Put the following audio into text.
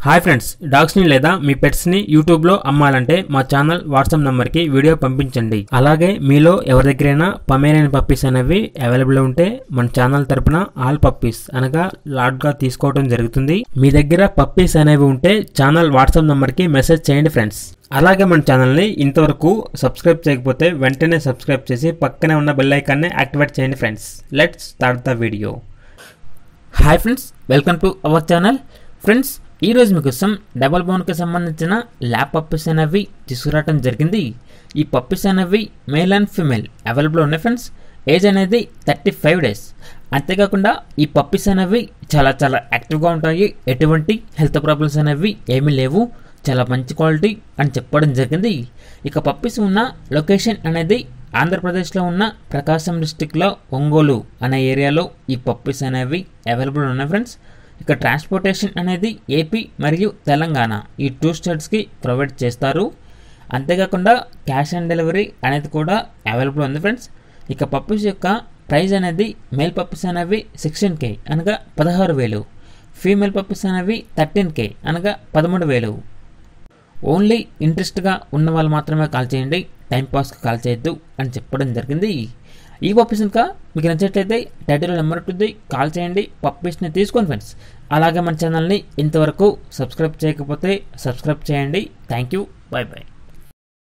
hi friends డాగ్స్ని లేదా మీ పెట్స్ని యూట్యూబ్లో అమ్మాలంటే మా ఛానల్ వాట్సాప్ నెంబర్కి వీడియో పంపించండి అలాగే మీలో ఎవరి దగ్గరైనా పమేరియన్ పప్పీస్ అనేవి అవైలబుల్ ఉంటే మన ఛానల్ తరపున ఆల్ పప్పీస్ అనగా లాట్గా తీసుకోవడం జరుగుతుంది మీ దగ్గర పప్పీస్ అనేవి ఉంటే ఛానల్ వాట్సాప్ నెంబర్కి మెసేజ్ చేయండి ఫ్రెండ్స్ అలాగే మన ఛానల్ని ఇంతవరకు సబ్స్క్రైబ్ చేయకపోతే వెంటనే సబ్స్క్రైబ్ చేసి పక్కనే ఉన్న బెల్ ఐకాన్ని యాక్టివేట్ చేయండి friends let's start the video hi friends welcome to our channel friends ఈరోజు మీకోసం డబల్ బోన్కి సంబంధించిన ల్యాబ్ పప్పీస్ అనేవి తీసుకురావడం జరిగింది ఈ పప్పీస్ అనేవి మేల్ అండ్ ఫీమేల్ అవైలబుల్ ఉన్నాయి ఫ్రెండ్స్ ఏజ్ అనేది థర్టీ ఫైవ్ డేస్ అంతేకాకుండా ఈ పప్పీస్ అనేవి చాలా చాలా యాక్టివ్గా ఉంటాయి ఎటువంటి హెల్త్ ప్రాబ్లమ్స్ అనేవి ఏమీ లేవు చాలా మంచి క్వాలిటీ అని చెప్పడం జరిగింది ఇక పప్పీస్ ఉన్న లొకేషన్ అనేది ఆంధ్రప్రదేశ్లో ఉన్న ప్రకాశం డిస్టిక్లో ఒంగోలు అనే ఏరియాలో ఈ పప్పీస్ అనేవి అవైలబుల్ ఉన్నాయి ఫ్రెండ్స్ ఇక ట్రాన్స్పోర్టేషన్ అనేది ఏపీ మరియు తెలంగాణ ఈ టూ స్టేట్స్కి ప్రొవైడ్ చేస్తారు అంతేకాకుండా క్యాష్ ఆన్ డెలివరీ అనేది కూడా అవైలబుల్ ఉంది ఫ్రెండ్స్ ఇక పప్పీస్ యొక్క ప్రైస్ అనేది మేల్ పప్పీస్ అనేవి సిక్స్టీన్ కే అనగా పదహారు వేలు ఫీమేల్ పప్పీస్ అనేవి థర్టీన్ కే అనగా పదమూడు వేలు ఓన్లీ ఇంట్రెస్ట్గా ఉన్న వాళ్ళు మాత్రమే కాల్ చేయండి టైంపాస్కి కాల్ చేయొద్దు అని చెప్పడం జరిగింది ఈ పప్పీస్ ఇంకా మీకు నచ్చినట్లయితే టైటిల్ నెంబర్ ఉంటుంది కాల్ చేయండి పప్పీస్ని తీసుకోండి ఫ్రెండ్స్ అలాగే మన ఛానల్ని ఇంతవరకు సబ్స్క్రైబ్ చేయకపోతే సబ్స్క్రైబ్ చేయండి థ్యాంక్ యూ బాయ్ బాయ్